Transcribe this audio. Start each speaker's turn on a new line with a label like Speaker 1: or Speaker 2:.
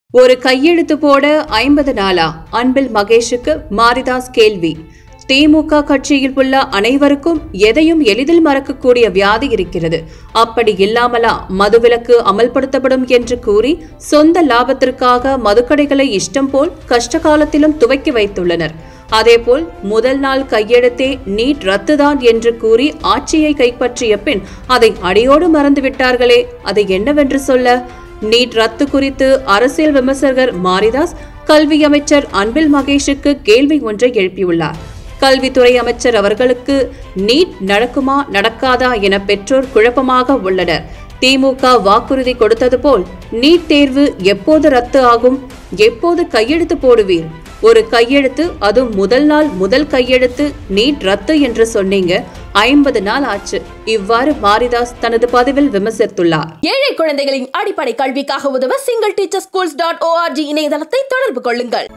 Speaker 1: ஒரு கையெழுத்து போட ஐம்பது நாளா அன்பில் மகேஷுக்கு மாரிதாஸ் கேள்வி திமுக கட்சியில் உள்ள அனைவருக்கும் எதையும் எளிதில் மறக்கக்கூடிய வியாதி இருக்கிறது அப்படி இல்லாமலா மதுவிலக்கு அமல்படுத்தப்படும் என்று கூறி சொந்த லாபத்திற்காக மதுக்கடைகளை இஷ்டம் போல் கஷ்ட காலத்திலும் துவக்கி வைத்துள்ளனர் அதேபோல் முதல் நாள் கையெழுத்தே நீட் ரத்துதான் என்று கூறி ஆட்சியை கைப்பற்றிய பின் அதை அடியோடு மறந்துவிட்டார்களே அதை என்னவென்று சொல்ல நீட் ரத்து குறித்து அரசியல் விமர்சகர் மாரிதாஸ் கல்வி அமைச்சர் அன்பில் மகேஷுக்கு கேள்வி ஒன்றை எழுப்பியுள்ளார் கல்வித்துறை அமைச்சர் அவர்களுக்கு நீட் நடக்குமா நடக்காதா என பெற்றோர் குழப்பமாக உள்ளனர் திமுக வாக்குறுதி கொடுத்தது போல் நீட் தேர்வு எப்போது ரத்து ஆகும் எப்போது கையெழுத்து போடுவீர் ஒரு கையெழுத்து அது முதல் நாள் முதல் கையெழுத்து நீட் ரத்து என்று சொன்னீங்க ஐம்பது நாள் ஆச்சு இவ்வாறு மாரிதாஸ் தனது பதிவில் விமர்சித்துள்ளார்
Speaker 2: ஏழை குழந்தைகளின் அடிப்படை கல்விக்காக உதவ single teacher schools dot O R G இணையதளத்தை தொடர்பு கொள்ளுங்கள்